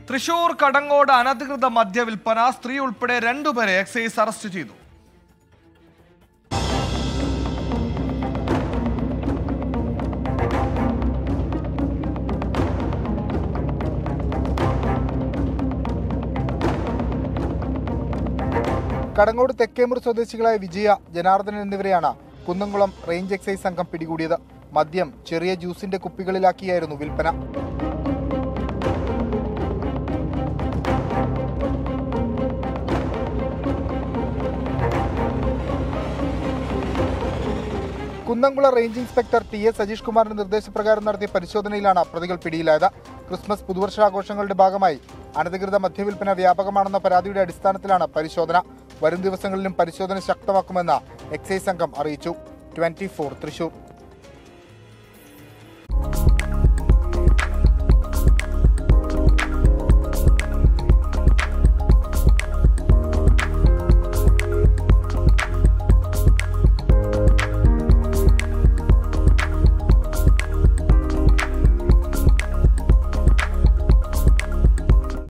തൃശൂർ കടങ്ങോട് അനധികൃത മദ്യവിൽപ്പന സ്ത്രീ ഉൾപ്പെടെ രണ്ടുപേരെ എക്സൈസ് അറസ്റ്റ് ചെയ്തു കടങ്ങോട് തെക്കേമുറി സ്വദേശികളായ വിജയ ജനാർദ്ദനൻ എന്നിവരെയാണ് കുന്നംകുളം റേഞ്ച് എക്സൈസ് സംഘം പിടികൂടിയത് മദ്യം ചെറിയ ജ്യൂസിന്റെ കുപ്പികളിലാക്കിയായിരുന്നു വിൽപ്പന Kunnamkulam range inspector T S Sajeesh കുമാറിന്റെ നിർദ്ദേശപ്രകാരം നടത്തിയ പരിശോധനയിലാണ് പ്രതികൾ പിടിയിലായത് ക്രിസ്മസ് പുതുവർഷാഘോഷങ്ങളുടെ ഭാഗമായി അനധികൃത മദ്യവിൽപ്പന വ്യാപകമാണെന്ന പരാതിയുടെ അടിസ്ഥാനത്തിലാണ് പരിശോധന വരും ദിവസങ്ങളിലും പരിശോധന ശക്തമാക്കുമെന്ന് എക്സൈസ് സംഘം അറിയിച്ചു ട്വന്റി തൃശൂർ